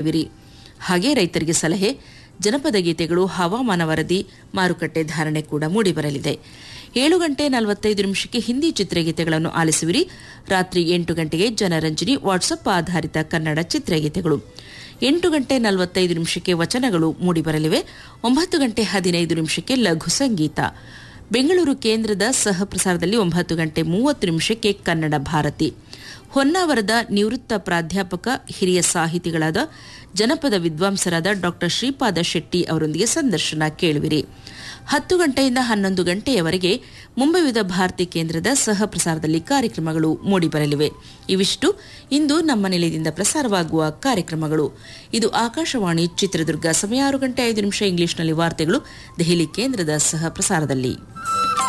ಕೇಳುವಿರಿ ಹಾಗೆ ರೈತರಿಗೆ ಸಲಹೆ ಜನಪದ ಗೀತೆಗಳು ಹವಾಮಾನ ವರದಿ ಮಾರುಕಟ್ಟೆ ಧಾರಣೆ ಕೂಡ ಮೂಡಿಬರಲಿದೆ ಏಳು ಗಂಟೆ ನಲವತ್ತೈದು ನಿಮಿಷಕ್ಕೆ ಹಿಂದಿ ಚಿತ್ರಗೀತೆಗಳನ್ನು ಆಲಿಸುವಿರಿ ರಾತ್ರಿ ಎಂಟು ಗಂಟೆಗೆ ಜನರಂಜನಿ ವಾಟ್ಸಪ್ ಆಧಾರಿತ ಕನ್ನಡ ಚಿತ್ರಗೀತೆಗಳು ಎಂಟು ಗಂಟೆ ನಲವತ್ತೈದು ನಿಮಿಷಕ್ಕೆ ವಚನಗಳು ಮೂಡಿಬರಲಿವೆ ಒಂಬತ್ತು ಗಂಟೆ ಹದಿನೈದು ನಿಮಿಷಕ್ಕೆ ಲಘು ಸಂಗೀತ ಬೆಂಗಳೂರು ಕೇಂದ್ರದ ಸಹ ಪ್ರಸಾರದಲ್ಲಿ ಒಂಬತ್ತು ಗಂಟೆ ಮೂವತ್ತು ನಿಮಿಷಕ್ಕೆ ಕನ್ನಡ ಭಾರತಿ ಹೊನ್ನಾವರದ ನಿವೃತ್ತ ಪ್ರಾಧ್ಯಾಪಕ ಹಿರಿಯ ಸಾಹಿತಿಗಳಾದ ಜನಪದ ವಿದ್ವಾಂಸರಾದ ಡಾ ಶ್ರೀಪಾದ ಶೆಟ್ಟಿ ಅವರೊಂದಿಗೆ ಸಂದರ್ಶನ ಕೇಳುವಿರಿ ಹತ್ತು ಗಂಟೆಯಿಂದ ಹನ್ನೊಂದು ಗಂಟೆಯವರೆಗೆ ಮುಂಬೈ ಭಾರತಿ ಕೇಂದ್ರದ ಸಹ ಪ್ರಸಾರದಲ್ಲಿ ಕಾರ್ಯಕ್ರಮಗಳು ಮೂಡಿಬರಲಿವೆ ಇವಿಷ್ಟು ಇಂದು ನಮ್ಮ ನಿಲಯದಿಂದ ಪ್ರಸಾರವಾಗುವ ಕಾರ್ಯಕ್ರಮಗಳು ಇದು ಆಕಾಶವಾಣಿ ಚಿತ್ರದುರ್ಗ ಸಮಯ ಆರು ಗಂಟೆ ಐದು ನಿಮಿಷ ಇಂಗ್ಲಿಷ್ನಲ್ಲಿ ವಾರ್ತೆಗಳು ದೆಹಲಿ ಕೇಂದ್ರದ ಸಹ ಪ್ರಸಾರದಲ್ಲಿ